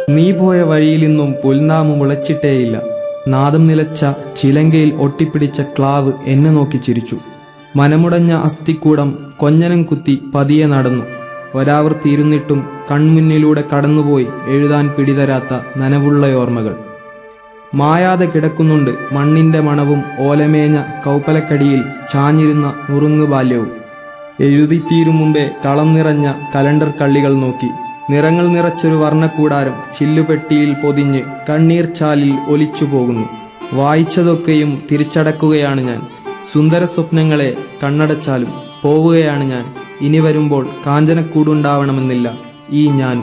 നീ പോയ വഴിയിൽ നിന്നും പുൽനാമ് മുളച്ചിട്ടേയില്ല നാദം നിലച്ച ചിലങ്കയിൽ ഒട്ടിപ്പിടിച്ച ക്ലാവ് എന്നെ നോക്കി ചിരിച്ചു മനമുടഞ്ഞ അസ്ഥിക്കൂടം കൊഞ്ഞനം കുത്തി പതിയെ നടന്നു ഒരാവർത്തിയിരുന്നിട്ടും കൺമുന്നിലൂടെ കടന്നുപോയി എഴുതാൻ പിടിതരാത്ത നനവുള്ള ഓർമ്മകൾ മായാതെ കിടക്കുന്നുണ്ട് മണ്ണിന്റെ മണവും ഓലമേഞ്ഞ കൗപ്പലക്കടിയിൽ ചാഞ്ഞിരുന്ന നുറുങ്ങു ബാല്യവും എഴുതിത്തീരും മുമ്പേ കളം നിറഞ്ഞ കലണ്ടർ കള്ളികൾ നോക്കി നിറങ്ങൾ നിറച്ചൊരു വർണ്ണക്കൂടാരം ചില്ലുപെട്ടിയിൽ പൊതിഞ്ഞ് കണ്ണീർ ചാലിൽ ഒലിച്ചു പോകുന്നു വായിച്ചതൊക്കെയും തിരിച്ചടക്കുകയാണ് ഞാൻ സുന്ദര സ്വപ്നങ്ങളെ കണ്ണടച്ചാലും പോവുകയാണ് ഞാൻ ഇനി വരുമ്പോൾ കാഞ്ചനക്കൂടുണ്ടാവണമെന്നില്ല ഈ ഞാൻ